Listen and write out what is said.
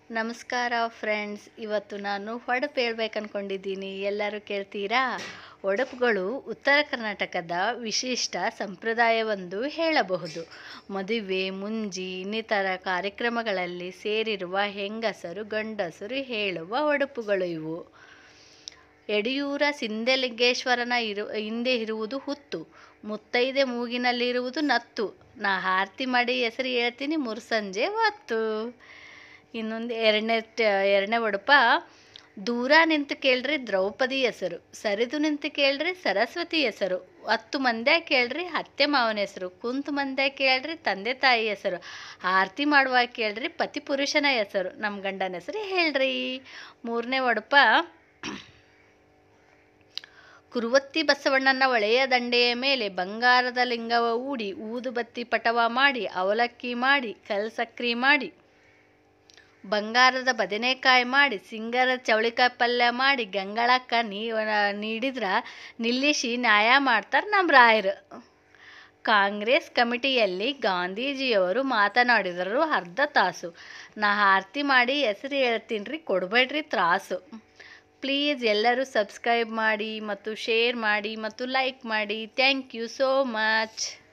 ನಮಸ್ಕಾರ ಫ್ರೆಂಡ್ಸ್ ಇವತ್ತು ನಾನು ಒಡಪು ಹೇಳ್ಬೇಕು ಅನ್ಕೊಂಡಿದ್ದೀನಿ ಎಲ್ಲರೂ ಕೇಳ್ತೀರಾ ಒಡಪುಗಳು ಉತ್ತರ ಕರ್ನಾಟಕದ ವಿಶಿಷ್ಟ ಸಂಪ್ರದಾಯವೊಂದು ಹೇಳಬಹುದು ಮದುವೆ ಮುಂಜಿ ಇನ್ನಿತರ ಕಾರ್ಯಕ್ರಮಗಳಲ್ಲಿ ಸೇರಿರುವ ಹೆಂಗಸರು ಗಂಡಸರು ಹೇಳುವ ಒಡಪುಗಳು ಇವು ಯಡಿಯೂರ ಸಿಂಧಲಿಂಗೇಶ್ವರನ ಇರು ಹಿಂದೆ ಇರುವುದು ಹುತ್ತು ಮುತ್ತೈದೆ ಮೂಗಿನಲ್ಲಿರುವುದು ನತ್ತು ನಾ ಆರತಿ ಮಾಡಿ ಹೆಸರು ಹೇಳ್ತೀನಿ ಮುರ್ಸಂಜೆ ಹೊತ್ತು ಇನ್ನೊಂದು ಎರಡನೇ ಎರಡನೇ ಒಡಪ ದೂರ ನಿಂತು ಕೇಳ್ರಿ ದ್ರೌಪದಿ ಹೆಸರು ಸರಿದು ನಿಂತು ಕೇಳ್ರಿ ಸರಸ್ವತಿ ಹೆಸರು ಹತ್ತು ಮಂದ್ಯ ಕೇಳ್ರಿ ಅತ್ತೆ ಮಾವನ ಹೆಸರು ಕುಂತು ಮಂದ್ಯ ಕೇಳ್ರಿ ತಂದೆ ತಾಯಿ ಹೆಸರು ಆರತಿ ಮಾಡುವಾಗ ಕೇಳ್ರಿ ಪತಿ ಪುರುಷನ ಹೆಸರು ನಮ್ಮ ಗಂಡನ ಹೆಸರು ಹೇಳ್ರಿ ಮೂರನೇ ಒಡಪ ಕುರುವತ್ತಿ ಬಸವಣ್ಣನ ಒಳೆಯ ದಂಡೆಯ ಮೇಲೆ ಬಂಗಾರದ ಲಿಂಗವ ಹೂಡಿ ಊದುಬತ್ತಿ ಪಟವ ಮಾಡಿ ಅವಲಕ್ಕಿ ಮಾಡಿ ಕಲ್ಸಕ್ರಿ ಮಾಡಿ ಬಂಗಾರದ ಬದನೆಕಾಯಿ ಮಾಡಿ ಸಿಂಗರ ಚವಳಿಕಾಯಿ ಪಲ್ಯ ಮಾಡಿ ಗಂಗಳಕ್ಕ ನೀ ನೀಡಿದ್ರ ನಿಲ್ಲಿಸಿ ನ್ಯಾಯ ಮಾಡ್ತಾರೆ ನಮ್ಮ ರಾಯರು ಕಾಂಗ್ರೆಸ್ ಕಮಿಟಿಯಲ್ಲಿ ಗಾಂಧೀಜಿಯವರು ಮಾತನಾಡಿದರು ಅರ್ಧ ತಾಸು ನಾ ಆರತಿ ಮಾಡಿ ಹೆಸರು ಹೇಳ್ತೀನಿ ರೀ ಕೊಡಬೇಡ್ರಿ ತ್ರಾಸು ಪ್ಲೀಸ್ ಎಲ್ಲರೂ ಸಬ್ಸ್ಕ್ರೈಬ್ ಮಾಡಿ ಮತ್ತು ಶೇರ್ ಮಾಡಿ ಮತ್ತು ಲೈಕ್ ಮಾಡಿ ಥ್ಯಾಂಕ್ ಯು ಸೋ ಮಚ್